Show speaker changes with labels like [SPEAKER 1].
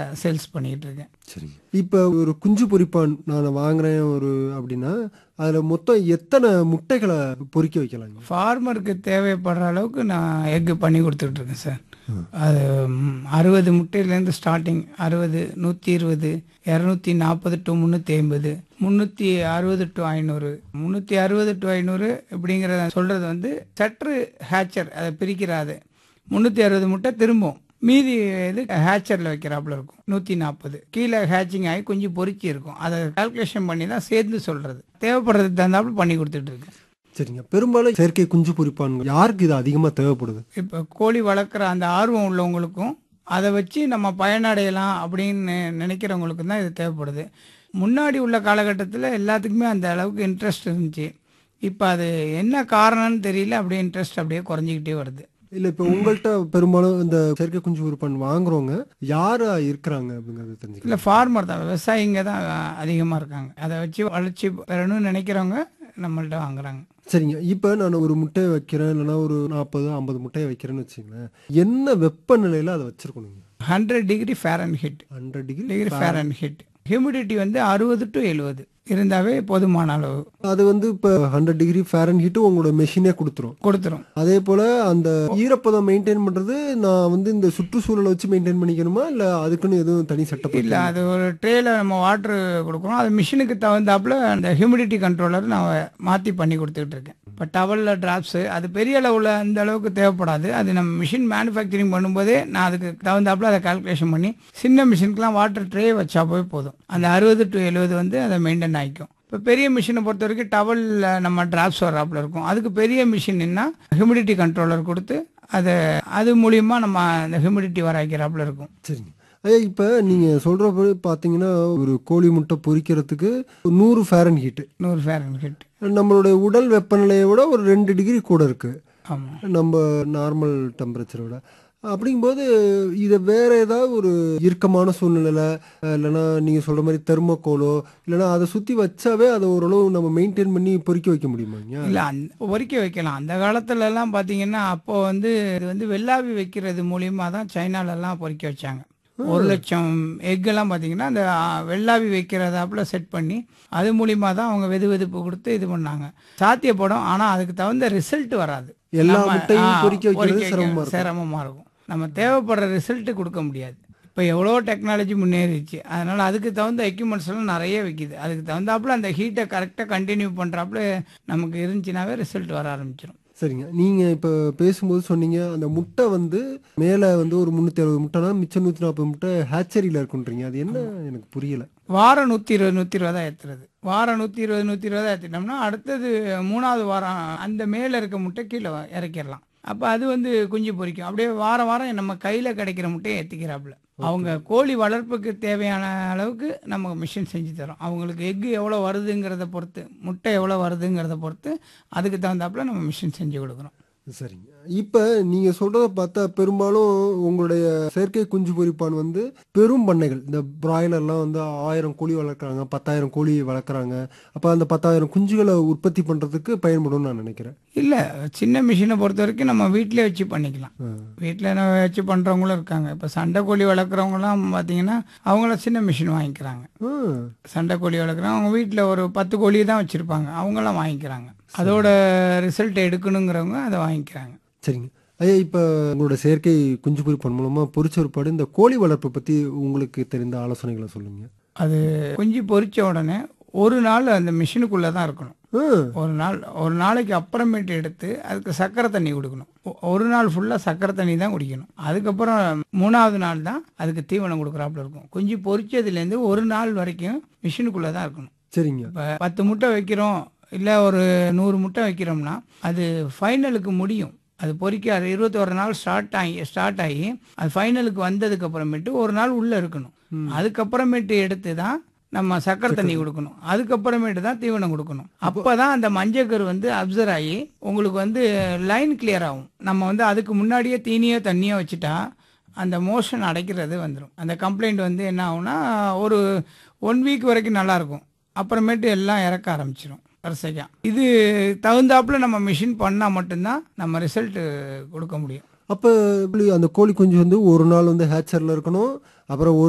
[SPEAKER 1] Sales பண்ணிக்கிட்டு இருக்கேன்
[SPEAKER 2] சரிங்க இப்போ ஒரு குஞ்சு பொரிப்பான் நான் வாங்குறேன் ஒரு அப்படின்னா அதில் மொத்தம் எத்தனை முட்டைகளை பொரிக்க வைக்கலாங்க
[SPEAKER 1] ஃபார்மருக்கு தேவைப்படுற அளவுக்கு நான் எக்கு பண்ணி கொடுத்துட்டு இருக்கேன் சார் அது அறுபது முட்டையிலேருந்து ஸ்டார்டிங் அறுபது நூற்றி இருபது இரநூத்தி நாற்பது டு முந்நூற்றி ஐம்பது முந்நூற்றி அறுபது டு ஐநூறு முந்நூற்றி அறுபது டு ஐநூறு இப்படிங்கிறத சொல்கிறது வந்து சற்று ஹேச்சர் அதை பிரிக்கிறாது முந்நூற்றி அறுபது முட்டை திரும்பும் மீதி இது ஹேச்சரில் வைக்கிறாப்புல இருக்கும் நூற்றி நாற்பது கீழே ஹேச்சிங் ஆகி கொஞ்சம் பொறுக்கி இருக்கும் அதை கால்குலேஷன் பண்ணி தான் சேர்ந்து சொல்கிறது தேவைப்படுறதுக்கு தகுந்தாப்புல பண்ணி கொடுத்துட்டு இருக்கேன்
[SPEAKER 2] சரிங்க பெரும்பாலும் செயற்கை குஞ்சு பொரிப்பான் யாருக்கு இது அதிகமாக தேவைப்படுது
[SPEAKER 1] இப்போ கோழி வளர்க்குற அந்த ஆர்வம் உள்ளவங்களுக்கும் அதை வச்சு நம்ம பயனடையலாம் அப்படின்னு நினைக்கிறவங்களுக்கு தான் இது தேவைப்படுது முன்னாடி உள்ள காலகட்டத்தில் எல்லாத்துக்குமே அந்த அளவுக்கு இன்ட்ரெஸ்ட் இருந்துச்சு இப்போ அது என்ன காரணம்னு தெரியல அப்படியே இன்ட்ரெஸ்ட் அப்படியே குறைஞ்சிக்கிட்டே வருது
[SPEAKER 2] இல்லை இப்போ உங்கள்கிட்ட பெரும்பாலும் இந்த செயற்கை குஞ்சு பொரிப்பான் வாங்குறவங்க யாரா இருக்கிறாங்க அப்படிங்கிறது தெரிஞ்சுக்கலாம்
[SPEAKER 1] இல்லை ஃபார்மர் தான் விவசாயிங்க தான் அதிகமாக இருக்காங்க அதை வச்சு வளர்ச்சி பெறணும்னு நினைக்கிறவங்க நம்மள்ட்ட வாங்குறாங்க
[SPEAKER 2] சரிங்க இப்போ நான் ஒரு முட்டையை வைக்கிறேன் இல்லைன்னா ஒரு நாற்பது ஐம்பது முட்டையை வைக்கிறேன்னு வச்சுங்களேன் என்ன வெப்பநிலையில் அதை வச்சிருக்கணுங்க
[SPEAKER 1] hundred degree Fahrenheit
[SPEAKER 2] hundred degree
[SPEAKER 1] degree Fahrenheit humidity வந்து அறுபது டு எழுபது இருந்தாவே போதுமான அளவு
[SPEAKER 2] அது வந்து இப்போ ஹண்ட்ரட் டிகிரி ஃபேரன் ஹீட்டு உங்களோட மெஷினே கொடுத்துரும்
[SPEAKER 1] கொடுத்துரும்
[SPEAKER 2] அதே போல அந்த ஈரப்பதம் மெயின்டைன் பண்றது நான் வந்து இந்த சுற்றுச்சூழலை வச்சு மெயின்டைன் பண்ணிக்கணுமா இல்ல அதுக்குன்னு எதுவும் தனி செட்டப்
[SPEAKER 1] இல்லை அது ஒரு ட்ரேல நம்ம வாட்ரு கொடுக்குறோம் அது மிஷினுக்கு தகுந்தாப்புல அந்த ஹியூமிடிட்டி கண்ட்ரோலர் நான் மாற்றி பண்ணி கொடுத்துக்கிட்டு இருக்கேன் இப்போ டவலில் ட்ராப்ஸு அது பெரிய அளவில் அந்த அளவுக்கு தேவைப்படாது அது நம்ம மிஷின் மேனுஃபேக்சரிங் பண்ணும்போதே நான் அதுக்கு தகுந்தாப்புல அதை கால்குலேஷன் பண்ணி சின்ன மிஷினுக்குலாம் வாட்டர் ட்ரே வச்சா போய் போதும் அந்த அறுபது டு எழுபது வந்து அதை மெயின்டைன் ஆகிக்கும் இப்போ பெரிய மிஷினை பொறுத்த வரைக்கும் டவலில் நம்ம டிராப்ஸ் வர்றாப்புல இருக்கும் அதுக்கு பெரிய மிஷின்னா ஹியூமிடிட்டி கண்ட்ரோலர் கொடுத்து அதை அது மூலியமா நம்ம அந்த ஹியூமிடிட்டி வர வைக்கிறாப்புல இருக்கும்
[SPEAKER 2] சரிங்க ஐயா இப்போ நீங்க சொல்றபடி பார்த்தீங்கன்னா ஒரு கோழி முட்டை பொரிக்கிறதுக்கு நூறு ஃபேரன் ஹீட்டு
[SPEAKER 1] நூறு ஃபேரன் ஹிட்
[SPEAKER 2] நம்மளுடைய உடல் வெப்பநிலையை விட ஒரு ரெண்டு டிகிரி கூட இருக்கு
[SPEAKER 1] ஆமாம்
[SPEAKER 2] நம்ம நார்மல் டெம்பரேச்சரை விட அப்படிங்கும்போது இதை வேற ஏதாவது ஒரு இறுக்கமான சூழ்நிலையில அஹ், இல்லைன்னா நீங்க சொல்ற மாதிரி தெர்மோகோலோ இல்லைன்னா அதை சுத்தி வச்சாவே அதை ஓரளவு நம்ம மெயின்டைன் பண்ணி பொரிக்க வைக்க முடியுமாங்க
[SPEAKER 1] இல்லை அந்த பொறிக்க வைக்கலாம் அந்த காலத்துல எல்லாம் பார்த்தீங்கன்னா அப்போ வந்து இது வந்து வெள்ளாவி வைக்கிறது மூலியமா தான் சைனாலெல்லாம் பொறிக்க வச்சாங்க ஒரு லட்சம் எக்கெல்லாம் பார்த்தீங்கன்னா அந்த ஆ, வெள்ளாவி வைக்கிறதாப்புல செட் பண்ணி அது மூலியமா தான் அவங்க வெது வெதுப்பு கொடுத்து இது பண்ணாங்க சாத்தியப்படும் ஆனால் அதுக்கு தகுந்த ரிசல்ட் வராது
[SPEAKER 2] எல்லா
[SPEAKER 1] நம்ம,
[SPEAKER 2] முட்டையும்
[SPEAKER 1] ஆ,
[SPEAKER 2] பொரிக்க வைக்கிறது
[SPEAKER 1] பொரிக்க
[SPEAKER 2] சிரமமா இருக்கும்.
[SPEAKER 1] சிரமமா இருக்கும் நம்ம தேவைப்படுற ரிசல்ட் கொடுக்க முடியாது இப்போ எவ்வளோ டெக்னாலஜி முன்னேறிச்சு அதனால அதுக்கு தகுந்த எக்யூப்மெண்ட்ஸ் எல்லாம் நிறைய வைக்குது அதுக்கு தகுந்தாப்புல அந்த ஹீட்டை கரெக்டாக கண்டினியூ பண்ணுறாப்புல நமக்கு இருந்துச்சுனாவே ரிசல்ட் வர ஆரம்பிச்சிடும்
[SPEAKER 2] சரிங்க நீங்க இப்ப பேசும்போது சொன்னீங்க அந்த முட்டை வந்து மேல வந்து ஒரு முன்னூத்தி அறுபது முட்டைனா மிச்சம் நூத்தி நாற்பது முட்டை ஹேச்சரியில இருக்குன்றீங்க அது என்ன எனக்கு புரியல
[SPEAKER 1] வாரம் நூற்றி இருபது நூற்றி இருபதா ஏற்றுறது வாரம் நூற்றி இருபது நூற்றி இருபதா ஏற்றிட்டோம்னா அடுத்தது மூணாவது வாரம் அந்த மேலே இருக்க முட்டை கீழே வ- இறக்கிடலாம் அப்போ அது வந்து குஞ்சு பொரிக்கும் அப்படியே வாரம் வாரம் நம்ம கையில் கிடைக்கிற முட்டையை ஏற்றிக்கிறாப்புல அவங்க கோழி வளர்ப்புக்கு தேவையான அளவுக்கு நம்ம மிஷின் செஞ்சு தரோம் அவங்களுக்கு எக்கு எவ்வளோ வருதுங்கிறத பொறுத்து முட்டை எவ்வளோ வருதுங்கிறத பொறுத்து அதுக்கு தகுந்தாப்புல நம்ம மிஷின் செஞ்சு கொடுக்குறோம்
[SPEAKER 2] சரிங்க இப்ப நீங்க சொல்றத பார்த்தா பெரும்பாலும் உங்களுடைய செயற்கை குஞ்சு பொரிப்பான் வந்து பெரும் பண்ணைகள் இந்த பிராய்லர்லாம் வந்து ஆயிரம் கோழி வளர்க்குறாங்க பத்தாயிரம் கோழி வளர்க்குறாங்க அப்ப அந்த பத்தாயிரம் குஞ்சுகளை உற்பத்தி பண்றதுக்கு பயன்படும் நான் நினைக்கிறேன்
[SPEAKER 1] இல்லை சின்ன மிஷினை பொறுத்த வரைக்கும் நம்ம வீட்டிலே வச்சு பண்ணிக்கலாம்
[SPEAKER 2] ஆ.
[SPEAKER 1] வீட்டில் வச்சு பண்ணுறவங்களும் இருக்காங்க இப்போ சண்டை கோழி வளர்க்குறவங்கலாம் பார்த்தீங்கன்னா அவங்கள சின்ன மிஷின் வாங்கிக்கிறாங்க
[SPEAKER 2] ஆ,
[SPEAKER 1] சண்டை கோழி வளர்க்குறவங்க அவங்க வீட்டில் ஒரு பத்து கோழி தான் வச்சுருப்பாங்க அவங்களாம் வாங்கிக்கிறாங்க அதோட ரிசல்ட் எடுக்கணுங்கிறவங்க அதை வாங்கிக்கிறாங்க
[SPEAKER 2] சரிங்க ஐயா இப்ப உங்களோட செயற்கை குஞ்சு பொரிப்பான் மூலமா பொரிச்ச ஒருபாடு இந்த கோழி வளர்ப்பை பத்தி உங்களுக்கு தெரிந்த ஆலோசனைகளை சொல்லுங்க
[SPEAKER 1] அது குஞ்சு பொரிச்ச உடனே ஒரு நாள் அந்த மிஷினுக்குள்ளே தான் இருக்கணும்
[SPEAKER 2] ஆ,
[SPEAKER 1] ஒரு நாள் ஒரு நாளைக்கு அப்புறமேட்டு எடுத்து அதுக்கு சக்கரை தண்ணி கொடுக்கணும் ஒ- ஒரு நாள் ஃபுல்லாக சக்கரை தண்ணி தான் குடிக்கணும் அதுக்கப்புறம் மூணாவது நாள் தான் அதுக்கு தீவனம் கொடுக்குறாப்புல இருக்கும் குஞ்சு பொரிச்சதுலேருந்து ஒரு நாள் வரைக்கும் மிஷினுக்குள்ளே தான் இருக்கணும்
[SPEAKER 2] சரிங்க
[SPEAKER 1] இப்போ பத்து முட்டை வைக்கிறோம் இல்லை ஒரு நூறு முட்டை வைக்கிறோம்னா அது ஃபைனலுக்கு முடியும் அது பொறிக்க அது இருபத்தோரு நாள் ஸ்டார்ட் ஆகி ஸ்டார்ட் ஆகி அது ஃபைனலுக்கு வந்ததுக்கு அப்புறமேட்டு ஒரு நாள் உள்ளே இருக்கணும் அதுக்கப்புறமேட்டு எடுத்து தான் நம்ம சக்கரை தண்ணி கொடுக்கணும் அதுக்கப்புறமேட்டு தான் தீவனம் கொடுக்கணும் அப்பதான் அந்த மஞ்சக்கரு வந்து அப்சர்வ் ஆகி உங்களுக்கு வந்து லைன் கிளியர் ஆகும் நம்ம வந்து அதுக்கு முன்னாடியே தீனியோ தண்ணியோ வச்சுட்டா அந்த மோஷன் அடைக்கிறது வந்துடும் அந்த கம்ப்ளைண்ட் வந்து என்ன ஆகும்னா ஒரு ஒன் வீக் வரைக்கும் நல்லா இருக்கும் அப்புறமேட்டு எல்லாம் இறக்க ஆரம்பிச்சிடும் வரிசைக்கா இது தகுந்தாப்புல நம்ம மிஷின் பண்ணால் மட்டும்தான் நம்ம ரிசல்ட் கொடுக்க முடியும்
[SPEAKER 2] அப்ப எப்படி அந்த கோழி குஞ்சு வந்து ஒரு நாள் வந்து ஹேச்சர்ல இருக்கணும் அப்புறம் ஒரு